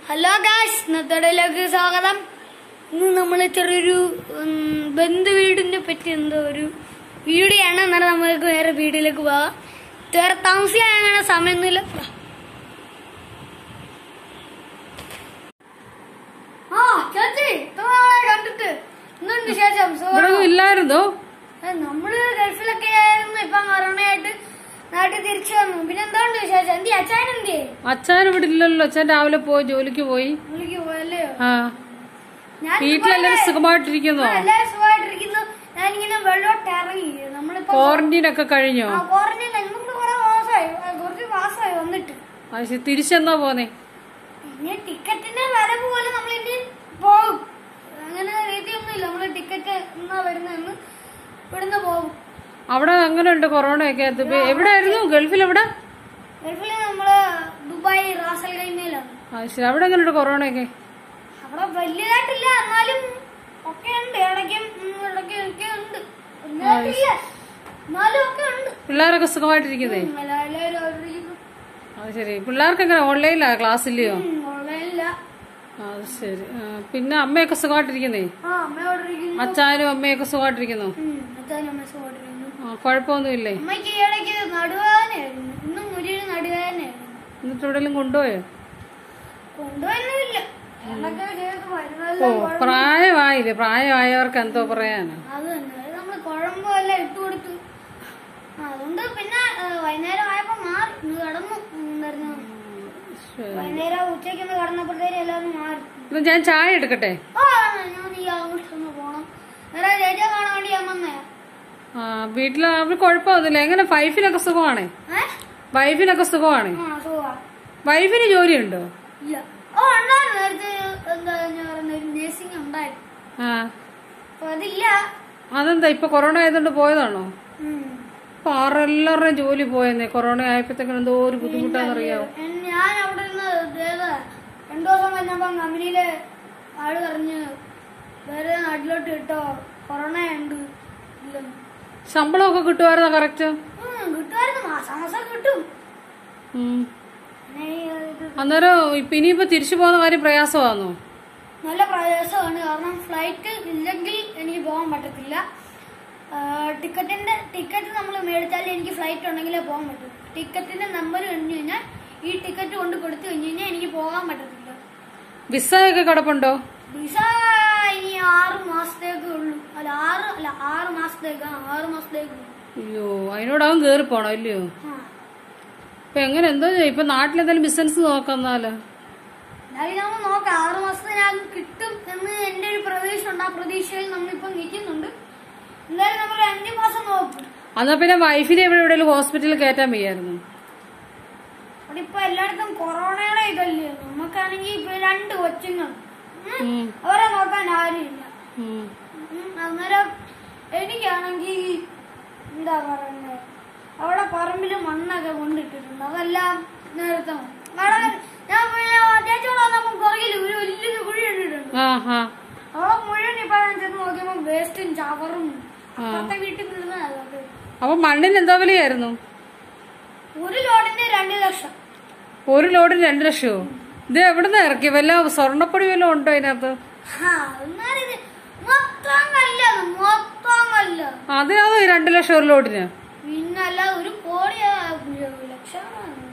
Hello guys ഇന്നത്തോടയിലേക്ക് സ്വാഗതം ഇന്ന് നമ്മൾ ചെറിയൊരു ഉം, ബന്ധു വീടിനെ പറ്റി എന്തോ ഒരു വീഡിയോ ആണ് എന്നാലും നമ്മൾക്ക് വേറെ വീഡിയോയിലേക്ക് പോവാം വേറെ താമസിക്കാൻ അങ്ങനെ സമയമൊന്നുമില്ല ആ ചേച്ചി ഇത്ര നാളായി കണ്ടിട്ട് എന്തുണ്ട് ശേഷം ഇവിടെ ഇല്ലായിരുന്നോ നമ്മള് ഗൾഫിലൊക്കെ ആയിരുന്നു ഇപ്പൊ കൊറോണയായിട്ട് നാട്ടിൽ തിരിച്ചു വന്നു പിന്നെ എന്തുകൊണ്ട് വിശേഷം എന്തി അച്ഛൻ എന്തി അച്ഛൻ ഇവിടെ ഇല്ലല്ലോ അച്ഛൻ രാവിലെ പോയി ജോലിക്ക് പോയി വിളിക്ക് പോയല്ലയോ ആ ഞാൻ വീട്ടിലെല്ലാരും സുഖമായിട്ടിരിക്കുന്നോ എല്ലാവരും സുഖമായിട്ടിരിക്കുന്നു ഞാനിങ്ങനെ വെള്ളോട്ട് ഇറങ്ങി നമ്മളിപ്പോ ക്വാറന്റീൻ ഒക്കെ കഴിഞ്ഞോ ആ ക്വാറന്റൈൻ നമുക്ക് കുറെ മാസമായി ആ, കുറച്ച് മാസമായി വന്നിട്ട് അത് ശരി തിരിച്ചെന്നാ പോന്നെ പിന്നെ ടിക്കറ്റിന്റെ വരവ് പോലെ നമ്മൾ ഇനി പോകും അങ്ങനെ രീതിയൊന്നുമില്ല നമ്മള് ടിക്കറ്റ് എന്നാ വരുന്നതെന്ന് ഇവിടുന്ന് പോകും അവിടെ എങ്ങനെയുണ്ട് കൊറോണ ഒക്കെ എവിടെയായിരുന്നു ഗൾഫിൽ എവിടെ ഗൾഫില് നമ്മള് ദുബായ് റാസൽ കൈമയിലാണ് അത് ശരി അവിടെ എങ്ങനെയുണ്ട് കൊറോണ ഒക്കെ അവിടെ വലിയതായിട്ടില്ല എന്നാലും ഒക്കെ ഉണ്ട് ഇടയ്ക്കും ഉം, ഇടയ്ക്കും ഒക്കെ ഉണ്ട് വലുതായിട്ടില്ല എന്നാലും ഒക്കെ ഉണ്ട് പിള്ളേരൊക്കെ സുഖമായിട്ടിരിക്കുന്നേ ഉം, എല്ലാ- എല്ലാവരും അവിടെ ഇരിക്കുന്നു. അത് ശരി പിള്ളേർക്ക് എങ്ങനെ ഓൺലൈനിലാ ക്ലാസ് ഇല്ലയോ ഉം, ഓൺലൈനില്ല അത് ശരി ആ, പിന്നെ അമ്മയൊക്കെ സുഖമായിട്ടിരിക്കുന്നേ ആ അമ്മ അവിടെ ഇരിക്കുന്നു അച്ഛനും അമ്മയൊക്കെ സുഖമായിട്ടിരിക്കുന്നു ഉം, അച്ഛനും അമ്മ സുഖമായിട്ടിരിക്കുന്നു ആ കുഴപ്പമൊന്നുമില്ലേ അമ്മയ്ക്ക് ഈ ഇടയ്ക്ക് നടുവേദനയായിരുന്നു ഇന്നും മുരിയുടെ നടുവേദനയായിരുന്നു എന്നിട്ട് എവിടെയെങ്കിലും കൊണ്ടുപോയോ കൊണ്ടുപോയൊന്നുമില്ല എന്തൊക്കെ ചെയ്ത് ഓ മരുന്നെല്ലാം പ്രായമായില്ലേ പ്രായമായവർക്ക് എന്തോ പറയാനാ അത് തന്നെ അത് നമ്മള് കുഴമ്പെല്ലാം ഇട്ട് കൊടുത്തു ആ, അതുകൊണ്ട് പിന്നെ ആ, വൈകുന്നേരം ആയപ്പോ മാറി ഇന്ന് കിടന്നു എന്തായിരുന്നു ശരി. വൈകുന്നേരം ഉച്ചയ്ക്ക് ഒന്ന് കടന്നപ്പോഴത്തേനും എല്ലാവരും മാറി എന്നാ ഞാൻ ചായ എടുക്കട്ടെ ആ ഞാൻ ഈ ആഘോഷം പോണം വേറെ ചേച്ചിയെ കാണാൻ വേണ്ടി ഞാൻ വന്നേ ആ വീട്ടിൽ അവർ കുഴപ്പമൊന്നുമില്ല എങ്ങനെ വൈഫിനൊക്കെ സുഖമാണ് ഏ വൈഫിനൊക്കെ സുഖമാണ് ആ സുഖാ വൈഫിന് ജോലിയുണ്ടോ ഇല്ല ഓ ഉണ്ടായിരുന്നു നേരത്തെ എന്താ ഞാൻ പറയുന്ന ഒരു നേഴ്സിംഗ് ഉണ്ടായിരുന്നു ആ അപ്പൊ അതില്ല അതെന്താ ഇപ്പൊ കൊറോണ ആയതുകൊണ്ട് പോയതാണോ ഉം. ഇപ്പൊ ആരെല്ലാവരുടെയും ജോലി പോയെന്നേ കൊറോണ ആയപ്പോഴത്തേക്കും എന്തോ ഒരു ബുദ്ധിമുട്ടാണെന്നറിയാവോ എൻ- ഞാൻ അവിടെ നിന്ന് ഏതാ രണ്ടു ദിവസം കഴിഞ്ഞപ്പോ കമ്പനിയിലെ ആള് പറഞ്ഞ് വേറെ നാട്ടിലോട്ട് കിട്ടോ കൊറോണ ഉണ്ട് ഇല്ലെന്ന് ശമ്പളമൊക്കെ കിട്ടുമായിരുന്നോ കറക്റ്റ് ഉം, കിട്ടുമായിരുന്നു മാസം മാസം കിട്ടും പിന്നെ ഈ ഇത് അന്നേരം ഇപ്പൊ ഇനിയിപ്പോ തിരിച്ചു പോകുന്ന കാര്യം പ്രയാസമാണോ നല്ല പ്രയാസമാണ് കാരണം ഫ്ലൈറ്റ് ഇല്ലെങ്കിൽ എനിക്ക് പോകാൻ പറ്റത്തില്ല ആ, ടിക്കറ്റിന്റെ ടിക്കറ്റ് നമ്മൾ മേടിച്ചാൽ എനിക്ക് ഫ്ലൈറ്റ് ഉണ്ടെങ്കിലേ പോകാൻ പറ്റും ടിക്കറ്റിന്റെ നമ്പർ കഴിഞ്ഞു കഴിഞ്ഞാൽ ഈ ടിക്കറ്റ് കൊണ്ട് കൊടുത്തു കഴിഞ്ഞു കഴിഞ്ഞാൽ എനിക്ക് പോകാൻ പറ്റത്തില്ല വിസ ഒക്കെ കിടപ്പുണ്ടോ വിസ ഇനി ആറ് മാസത്തേക്ക് ഉള്ളൂ അല്ല ആറ് അല്ല ആറ് മാസത്തേക്ക് ആ, ആറ് മാസത്തേക്ക് ഉള്ളൂ. അയ്യോ അതിനോടകം കേറി പോണോ ഇല്ലയോ ആ ഇപ്പൊ എങ്ങനെ എന്തോ ചെയ്യും? ഇപ്പൊ നാട്ടിലെന്തായാലും ബിസിനസ് നോക്കാന്നാലോ എന്നാലും നമ്മൾ നോക്കാം ആറ് മാസത്തിനകം കിട്ടും എന്ന് എന്റെ ഒരു പ്രതീക്ഷ ഉണ്ട് ആ പ്രതീക്ഷയിൽ നമ്മളിപ്പം നിൽക്കുന്നുണ്ട് എന്തായാലും നമ്മൾ അഞ്ചു മാസം നോക്കും എന്നാ പിന്നെ വൈഫിനെ എവിടെ എവിടെയെങ്കിലും ഹോസ്പിറ്റലിൽ കയറ്റാൻ വയ്യായിരുന്നു അവിടെ ഇപ്പൊ എല്ലായിടത്തും കൊറോണയുടെ ഇതല്ലേ നമുക്കാണെങ്കിൽ ഇപ്പൊ രണ്ട് കൊച്ചുങ്ങൾ ഉം. ഉം. അവരെ നോക്കാൻ ആരുമില്ല ഉം. ഉം. അന്നേരം എനിക്കാണെങ്കിൽ എന്താ പറയുന്നത് അവിടെ പറമ്പിൽ മണ്ണൊക്കെ കൊണ്ടിട്ടിട്ടുണ്ട് അതെല്ലാം നേരത്തെ മതി. അവിടെ ഞാൻ പിന്നെ ചേച്ചിയോട് വന്നപ്പോ പുറകിൽ ഒരു വലിയൊരു കുഴി ഇട്ടിട്ടുണ്ട് ആ ആ അവിടെ മുഴുവൻ ഇപ്പൊ ഞാൻ ചെന്ന് നോക്കിയപ്പോ വേസ്റ്റും ചവറും അപ്പുറത്തെ വീട്ടിൽ നിന്ന് അതൊക്കെ അപ്പൊ മണ്ണിന് എന്താ വിലയായിരുന്നു ഒരു ലോഡിന്റെ രണ്ട് ലക്ഷം ഒരു ലോഡിന് രണ്ടു ലക്ഷമോ ഇത് എവിടുന്ന് ഇറക്കി വല്ല സ്വർണ്ണപ്പൊടി വല്ലതും ഉണ്ടോ അതിനകത്ത് ആ, എന്നാലും ഇത് മൊത്തം കല്ലാണ് മൊത്തം കല്ല അതിനകത്ത് ഈ രണ്ടു ലക്ഷം ഒരു ലോഡിന് പിന്നല്ല ഒരു കോടി ലക്ഷം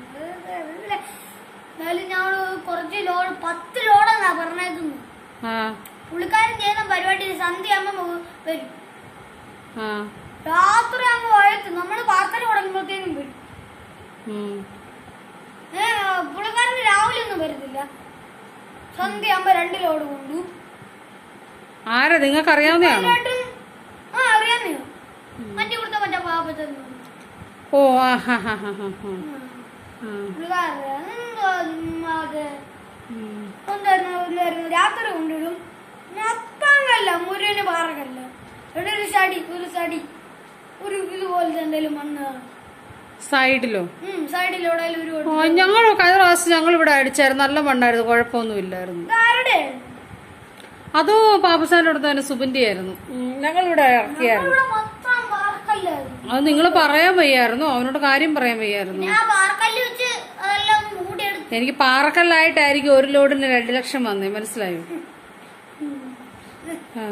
എന്നാലും ഞാൻ കുറച്ച് ലോഡ് പത്ത് ലോഡാണ് പറഞ്ഞേക്കുന്നു ആ പുള്ളിക്കാരൻ ചെയ്യുന്ന പരിപാടി സന്ധ്യ ആകുമ്പോ വരും ആ രാത്രി ആകുമ്പോ വഴത്ത് നമ്മള് പാർക്കൽ തുടങ്ങുമ്പോഴത്തേനും വരും ഉം. ഏ, പുള്ളിക്കാരന് രാവിലെ ഒന്നും വരത്തില്ല സന്ധ്യ ആകുമ്പോ രണ്ട് ലോഡ് കൊണ്ടു ആരാ നിങ്ങൾക്ക് അറിയാവുന്നതാണോ എന്നിട്ടും ആ അറിയാമെന്നോ മറ്റു കൊടുത്ത മറ്റേ പാപത്തൊന്നും ഓ ആ ഹാ ഹാ ഹാ ഹാ ഹാ. ആ. പുള്ളിക്കാരൻ എന്തോ അത് ഉം. കൊണ്ടുവരുന്ന ഇല്ലായിരുന്നു രാത്രി കൊണ്ടിടും മൊത്തമല്ല മുരുകന് പാറകല്ല ഇവിടെ ഒരു സടി ഒരു സടി ഒരു ഇതുപോലത്തെ എന്തെങ്കിലും മണ്ണ് കാണും. സൈഡിലോ ഉം സൈഡിലൂടെ ഒരു ഓ ഞങ്ങൾ കഴിഞ്ഞ പ്രാവശ്യം ഞങ്ങൾ ഇവിടെ അടിച്ചായിരുന്നു നല്ല മണ്ണായിരുന്നു കുഴപ്പമൊന്നും ഇല്ലായിരുന്നു ആരുടെ അതോ പാപ്പസാന്റെ അടുത്ത് തന്നെ സുബിന്റെ ആയിരുന്നു ഞങ്ങൾ ഇവിടെ ഇറക്കിയായിരുന്നു ഇവിടെ മൊത്തം പാറക്കല്ലായിരുന്നു അത് നിങ്ങൾ പറയാൻ വയ്യായിരുന്നു അവനോട് കാര്യം പറയാൻ വയ്യായിരുന്നു ഞാൻ പാറക്കല്ല് വെച്ച് അതെല്ലാം ഒന്ന് മൂടിയെടുത്ത് എനിക്ക് പാറക്കല്ലായിട്ടായിരിക്കും ഒരു ലോഡിന് രണ്ട് ലക്ഷം വന്നേ മനസ്സിലായോ ആ.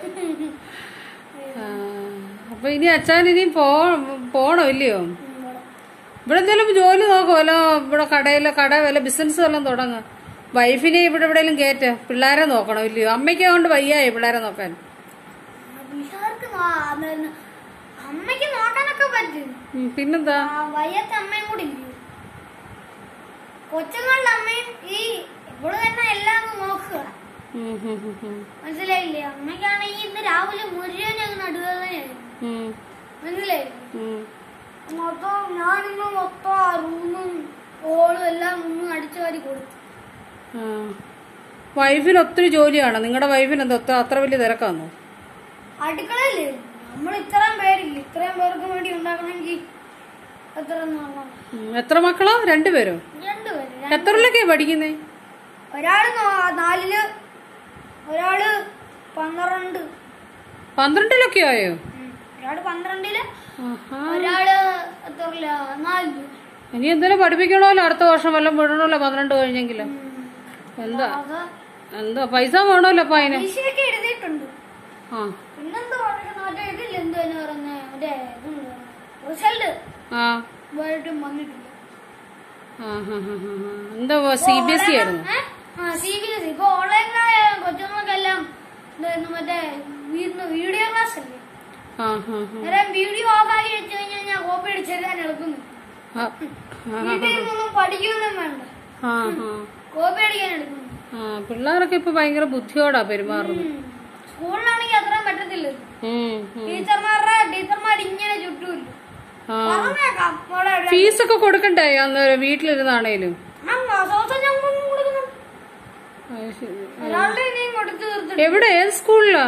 ആ. അപ്പൊ ഇനി അച്ഛൻ ഇനി പോ പോണോ ഇല്ലയോ ഇവിടെ എന്തെങ്കിലും ജോലി നോക്കുമല്ലോ ഇവിടെ കടയിലോ കട വല്ല ബിസിനസ് വല്ലതും തുടങ്ങുക വൈഫിനെ ഇവിടെ എവിടെയെങ്കിലും കയറ്റ പിള്ളേരെ നോക്കണം ഇല്ലയോ അമ്മയ്ക്ക് കൊണ്ട് വയ്യായി പിള്ളേരെ നോക്കാൻ പിള്ളേർക്ക് നോ- അതായത് അമ്മയ്ക്ക് നോക്കാനൊക്കെ പറ്റും ഉം, പിന്നെന്താ ആ, വയ്യാത്ത അമ്മയും കൂടി ഇല്ലേ കൊച്ചുങ്ങളുടെ അമ്മയും ഈ ഇവിടെ തന്നെ എല്ലാം അങ്ങ് നോക്കുക ഉം, ഉം, ഉം, ഉം. മനസ്സിലായില്ലേ അമ്മയ്ക്കാണെങ്കിൽ ഇന്ന് രാവിലെ മുഴുവൻ അങ്ങ് നടുവേദനയായിരുന്നു ഉം, മനസ്സിലായില്ലേ ഉം. മൊത്തം ഞാനിന്ന് മൊത്തം ആ റൂമും ഓളും എല്ലാം ഒന്ന് അടിച്ചു വാരി കൊടുത്തു ആ. വൈഫിന് ഒത്തിരി ജോലിയാണോ നിങ്ങളുടെ വൈഫിന് എന്താ ഒത്ത- അത്ര വലിയ തിരക്കാന്നോ അടുക്കളയില്ലേ നമ്മൾ ഇത്രയും പേരില്ല ഇത്രയും പേർക്ക് വേണ്ടി ഉണ്ടാക്കണമെങ്കിൽ എത്ര നോക്കണം ഉം, എത്ര മക്കളാ രണ്ടുപേരോ രണ്ടുപേര് എത്രയിലൊക്കെയാ പഠിക്കുന്നേ ഒരാള് നാ- നാലില് ഒരാള് പന്ത്രണ്ട് പന്ത്രണ്ടിലൊക്കെ ആയോ ഉം. ഒരാള് പന്ത്രണ്ടില് ആഹാ. ഒരാള് എത്രയില്ല നാലില് ഇനി എന്തെങ്കിലും പഠിപ്പിക്കണമല്ലോ അടുത്ത വർഷം വല്ലതും വിടണമല്ലോ പന്ത്രണ്ട് കഴിഞ്ഞെങ്കിലും എന്താ അത് എന്താ പൈസ വേണമല്ലോ അപ്പൊ അതിന് പരീക്ഷയൊക്കെ എഴുതിയിട്ടുണ്ട് ആ പിന്നെന്താ പറയുന്നത് മറ്റേ ഇതില്ല എന്തോ പറഞ്ഞ മറ്റേ റിസൾട്ട് ആ വേറിട്ടും വന്നിട്ടില്ല ആ ഹാ ഹാ ഹാ ഹാ. എന്താ സി ബി എസ് സി ആയിരുന്നു ഏ? ആ സി ബി എസ് ഇപ്പൊ ഓൺലൈനിലായ കൊച്ചുങ്ങൾക്കെല്ലാം എന്തായിരുന്നു മറ്റേ വീടിന് വീഡിയോ ക്ലാസ് അല്ലേ ആ ഹാ ഹാ അന്നേരം വീഡിയോ ഓഫ് ആക്കി വെച്ച് കഴിഞ്ഞാൽ ഞാൻ കോപ്പി അടിച്ചെഴുതാൻ എളുപ്പുന്നു ആ, ആ, വീട്ടിൽ നിന്നൊന്നും പഠിക്കൊന്നും വേണ്ട ആ, ആ. കോപ്പി അടിക്കാൻ എടുക്കുന്നു ആ പിള്ളേരൊക്കെ ഇപ്പൊ ഭയങ്കര ബുദ്ധിയോടാ പെരുമാറുന്നത് ഉം. സ്കൂളിലാണെങ്കിൽ അത്രയും പറ്റത്തില്ല ഉം, ഉം. ടീച്ചർമാരുടെ ടീച്ചർമാർ ഇങ്ങനെ ചുറ്റൂല്ല ആ പറഞ്ഞേക്കാം മോളെ എവിടെ? ഫീസൊക്കെ കൊടുക്കണ്ടേ അന്നേരം വീട്ടിലിരുന്നാണേലും ആ മാസോസം ഞങ്ങൾ കൊടുക്കുന്നു അത് ശരി. ഒരാളുടെ ഇനിയും കൊടുത്തു തീർത്തിട്ട് എവിടെ ഏത് സ്കൂളിലാ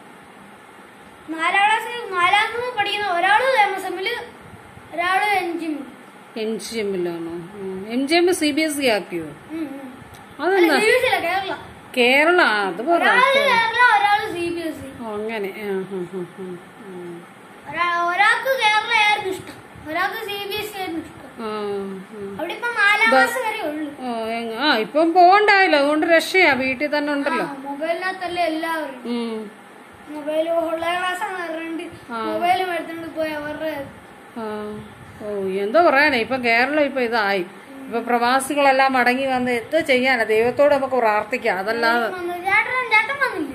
നാലാം ക്ലാസ്സിൽ നാലാം ക്ലാസ് പഠിക്കുന്ന ഒരാള് എം എസ് എമ്മില് ഒരാള് എൻജിം എൻ ജി എമ്മിലാണോ N G M C B S C ആക്കിയോ അതെന്താ കേരള കേരള അത് പറ ഒരാള് കേരള ഒരാള് സി ബി എസ് ഇ ഓ, അങ്ങനെ ആ, ആ, ആ, ആ, ആ. ഒരാൾക്ക് കേരള ആയിരുന്നു ഇഷ്ടം ഒരാൾക്ക് സി ബി എസ് ഇ ആയിരുന്നു ഇഷ്ടം ആ, ആ. അവിടെ ഇപ്പൊ നാലാം ക്ലാസ് വരെ ഉള്ളു ഓ, എങ്- ആ ഇപ്പം പോകണ്ടായല്ലോ അതുകൊണ്ട് രക്ഷയാ വീട്ടിൽ തന്നെ ഉണ്ടല്ലോ മൊബൈലിനകത്തല്ലേ എല്ലാവരും ഉം. മൊബൈൽ ഓൺലൈൻ ക്ലാസ് ആണ് പറഞ്ഞിട്ട് മൊബൈലും എടുത്തോണ്ട് പോയി അവരുടെ ആ. ഓ എന്തോ പറയാനാ ഇപ്പൊ കേരളം ഇപ്പൊ ഇതായി ഇപ്പൊ പ്രവാസികളെല്ലാം മടങ്ങി വന്ന് എന്തോ ചെയ്യാനാ ദൈവത്തോട് നമുക്ക് പ്രാർത്ഥിക്കാം അതല്ലാതെ വന്നു. ചേട്ടൻ ചേട്ടൻ വന്നില്ലേ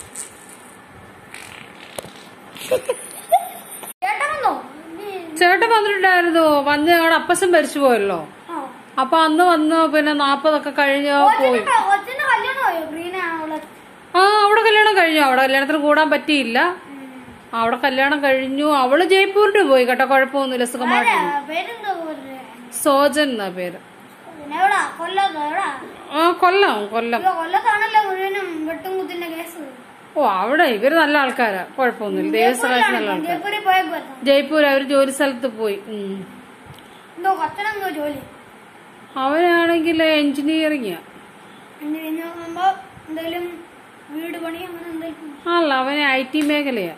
ചേട്ടൻ വന്നോ ഇനി- ചേട്ടൻ വന്നിട്ടുണ്ടായിരുന്നു വന്ന് ഞങ്ങളുടെ അപ്പച്ചൻ മരിച്ചു പോയല്ലോ ആ. അപ്പൊ അന്ന് വന്ന് പിന്നെ നാപ്പതൊക്കെ കഴിഞ്ഞ് പോയി കൊച്ചിന്റെ കൊച്ചിന്റെ കല്യാണമായോ ഗ്രീന അവളെ ആ അവിടെ കല്യാണം കഴിഞ്ഞു അവിടെ കല്യാണത്തിന് കൂടാൻ പറ്റിയില്ല അവിടെ കല്യാണം കഴിഞ്ഞു അവള് ജയ്പൂരിന് പോയി കേട്ടോ കുഴപ്പമൊന്നുമില്ല സുഖമായിട്ട് പേരെന്തോ പോലെ സോജൻ എന്നാ പേര് പിന്നെ എവിടാ കൊല്ലത്തോ എവിടാ ആ കൊല്ലം കൊല്ലം ഇയ്യോ, കൊല്ലത്താണല്ലോ മുഴുവനും വെട്ടും കുത്തിന്റെ കേസ് ഓ അവിടെ ഇവര് നല്ല ആൾക്കാരാ കുഴപ്പമൊന്നുമില്ല ദേവസ്വകാശ് നല്ല ആൾക്കാർ ജയ്പൂരിൽ പോയപ്പോ ജയ്പൂർ അവര് ജോലി സ്ഥലത്ത് പോയി ഉം. എന്തോ കൊച്ചനെന്തോ ജോലി അവനാണെങ്കിൽ എഞ്ചിനീയറിംഗ് എന്ന് കഴിഞ്ഞ് നോക്കുമ്പോ എന്തെങ്കിലും വീട് പണി അങ്ങനെ എന്തെങ്കിലും അല്ല അവന് ഐ ടി മേഖലയാ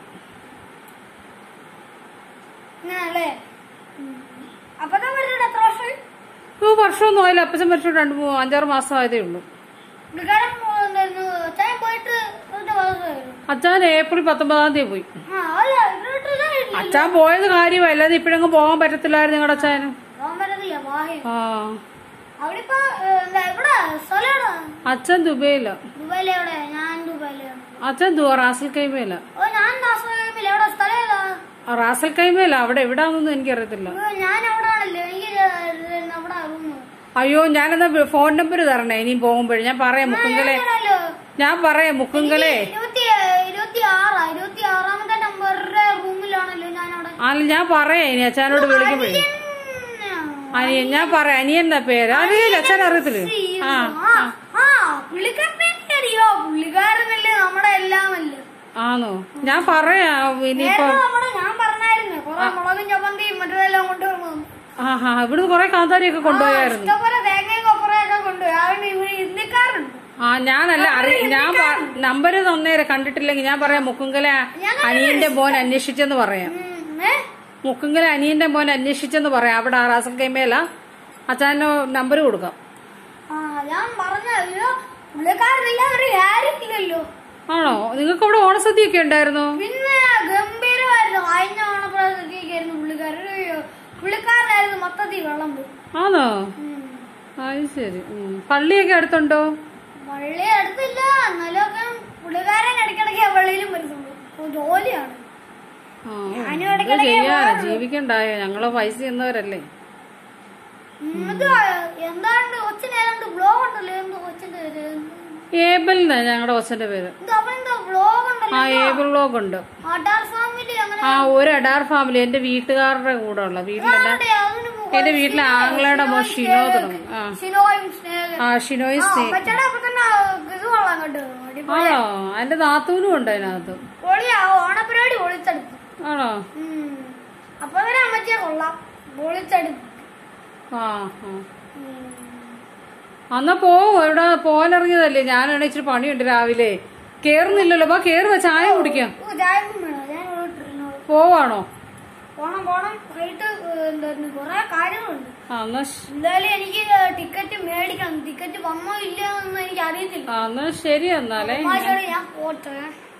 ഇങ്ങനല്ലേ അപ്പൊ വീട്ടിൽ എത്ര വർഷമായി ഓ വർഷമൊന്നും ആയില്ല അപ്പച്ചൻ മരിച്ചോട്ട് രണ്ട് മൂന്ന് അഞ്ചാറ് മാസം ആയതേ ഉള്ളൂ പുള്ളിക്കാരൻ എന്തായിരുന്നു അച്ഛൻ പോയിട്ട് ഒരു ദിവസമായിരുന്നു അച്ഛൻ ഏപ്രിൽ പത്തൊമ്പതാം തീയതി പോയി ആ അല്ല വീട്ടിലെ അച്ഛൻ പോയത് കാര്യമല്ല അല്ലാതെ ഇപ്പോഴെങ്ങും പോകാൻ പറ്റത്തില്ലായിരുന്നു ഞങ്ങളുടെ അച്ഛനും പോകാൻ പറ്റത്തില്ല വാഹയം ആ അവിടെ ഇപ്പൊ എന്താ എവിടെ സ്ഥലം എവിടാ അച്ഛൻ ദുബൈയില ദുബായിലെ എവിടെ ഞാൻ ദുബായിലാണ് അച്ഛൻ ദു റാസൽ കൈമേല ഓ ഞാൻ നാസറയിലെ എവിടെ സ്ഥലം ഏതാ റാസൽ കൈമേല അവിടെ എവിടാന്നൊന്നും എനിക്കറിയത്തില്ല അയ്യോ, ഞാൻ അവിടെ ആണല്ലോ എനിക്ക് അവിടെ റൂമ് അയ്യോ ഞാനെന്നാ ഫോൺ നമ്പർ തരണേ ഇനിയും പോകുമ്പോഴേ ഞാൻ പറയാം മുക്കുങ്കലെ ആണല്ലോ ഞാൻ പറയാം മുക്കുങ്കലെ ഇരുപത്തി ഇരുപത്തി ആറാ ഇരുപത്തി ആറാമത്തെ നമ്പറുടെ റൂമിലാണല്ലോ ഞാൻ അവിടെ അല്ല ഞാൻ പറയാം ഇനി അച്ഛനോട് വിളിക്കുമ്പോഴേ അനിയൻ ഞാൻ പറയാം അനിയൻ എന്നാ പേര് അറിയില്ല അച്ഛൻ അറിയത്തില്ല ആ ആ പുള്ളിക്കാരനെ അറിയോ പുള്ളിക്കാരനല്ലേ നമ്മുടെ എല്ലാമല്ലേ ആണോ ഞാൻ പറയാം ഇനിയിപ്പോ നേരത്തെ നമ്മുടെ ഞാൻ പറഞ്ഞായിരുന്നു കൊറേ മുളകും ചമ്മന്തിയും മറ്റേതെല്ലാം കൊണ്ടുവന്നു ആ ഹാ ഇവിടുന്ന് കൊറേ കാന്താരിയൊക്കെ കൊണ്ടുപോയായിരുന്നു ഇഷ്ടംപോലെ തേങ്ങയും കൊപ്പറയൊക്കെ കൊണ്ടുപോയി അതുകൊണ്ട് ഇവിടെ ഇന്ത്യക്കാരുണ്ട് ആ ഞാനല്ല അറി ഞാൻ നമ്പർ തന്നേരെ കണ്ടിട്ടില്ലെങ്കിൽ ഞാൻ പറയാം മുക്കുങ്കല അനിയന്റെ മോൻ അന്വേഷിച്ചെന്ന് പറയാം ഉം, ഏ? മുക്കുങ്കല അനിയന്റെ മോൻ അന്വേഷിച്ചെന്ന് പറയാം അവിടെ റാസൽ കൈമേല അച്ഛനോ നമ്പർ കൊടുക്കാം ഞാൻ പറഞ്ഞല്ലോ പുള്ളിക്കാരനില്ല ഒരു കാര്യമില്ലല്ലോ ആണോ നിങ്ങൾക്ക് ഇവിടെ ഓണസദ്യയൊക്കെ ഉണ്ടായിരുന്നോ പിന്നെ ഗംഭീരമായിരുന്നു കഴിഞ്ഞ ഓണപ്രാസത്തിക്കായിരുന്നു പുള്ളിക്കാരൻ അയ്യോ, പുള്ളിക്കാരനായിരുന്നു മൊത്തത്തിൽ വെള്ളം പോയി ആണോ ഉം. അത് ശരി ഉം. പള്ളിയൊക്കെ അടുത്തുണ്ടോ പള്ളി അടുത്തില്ല എന്നാലൊക്കെ പുള്ളിക്കാരൻ ഇടയ്ക്കിടയ്ക്ക് വെള്ളിയിലും വരുന്നുണ്ട് ഓ, ജോലിയാണ് ആ, ഞാനും എന്ത് ഇടയ്ക്കിടയ്ക്ക് ചെയ്യാനാ ജീവിക്കണ്ടായോ ഞങ്ങള് പൈസ എന്നവരല്ലേ ഉം, ഇത് എന്താണ്ട് കൊച്ചിന് ഏതാണ്ട് ബ്ലോഗ് ഉണ്ടല്ലോ എന്തോ കൊച്ചിന്റെ പേര് ഏബൽ എന്നാ ഞങ്ങളുടെ കൊച്ചന്റെ പേര് ഇത് അവനെന്തോ ബ്ലോഗ് ഉണ്ടല്ലോ ആ ഏബിൾ വ്ലോഗ് ഉണ്ട് അഡാർ ഫാമിലി അങ്ങനെ ആ ഒരു അഡാർ ഫാമിലി എന്റെ വീട്ടുകാരുടെ കൂടെ ഉള്ള വീട്ടിലെന്റെ ആരുടെ? അതിന് മുകളിൽ എന്റെ വീട്ടിലെ ആംഗ്ലയുടെ മോ ഷിനോ തുടങ്ങും ആ ഷിനോയും സ്നേഹ ആ ഷിനോയ് ആ സ്നേ അപ്പച്ചടെ അപ്പൊ തന്നെ ഇത് കൊള്ളാൻ കേട്ടോ അടിപൊളി ആണോ എന്റെ നാത്തൂനും ഉണ്ട് അതിനകത്ത് പൊളിയാ ഓണപ്പരിപാടി പൊളിച്ചെടുത്തു ആണോ ഉം. അപ്പൊ തന്നെ അമ്മച്ചിയെ കൊള്ളാം പൊളിച്ചെടുത്തു ആ ആ അന്നാ പോവോ ഇവിടെ പോകാനിറങ്ങിയതല്ലേ ഞാനാണ് ഇച്ചിരി പണിയുണ്ട് രാവിലെ കേറുന്നില്ലല്ലോ ബാ കേറുക ചായ കുടിക്കാം ഓ ചായക്കും വേണം ഞാൻ ഇട്ടിരുന്നോളൂ പോവാണോ പോണം പോണം വൈകിട്ട് എന്തായിരുന്നു കൊറേ കാര്യങ്ങളുണ്ട് ആ എന്നാ ശ- എന്തായാലും എനിക്ക് ടിക്കറ്റ് മേടിക്കണം ടിക്കറ്റ് വന്നോ ഇല്ലയോ എന്ന് എനിക്ക് അറിയത്തില്ല ആ എന്നാ ശരി എന്നാലേ തമാശയോടെ ഞാൻ പോട്ടെ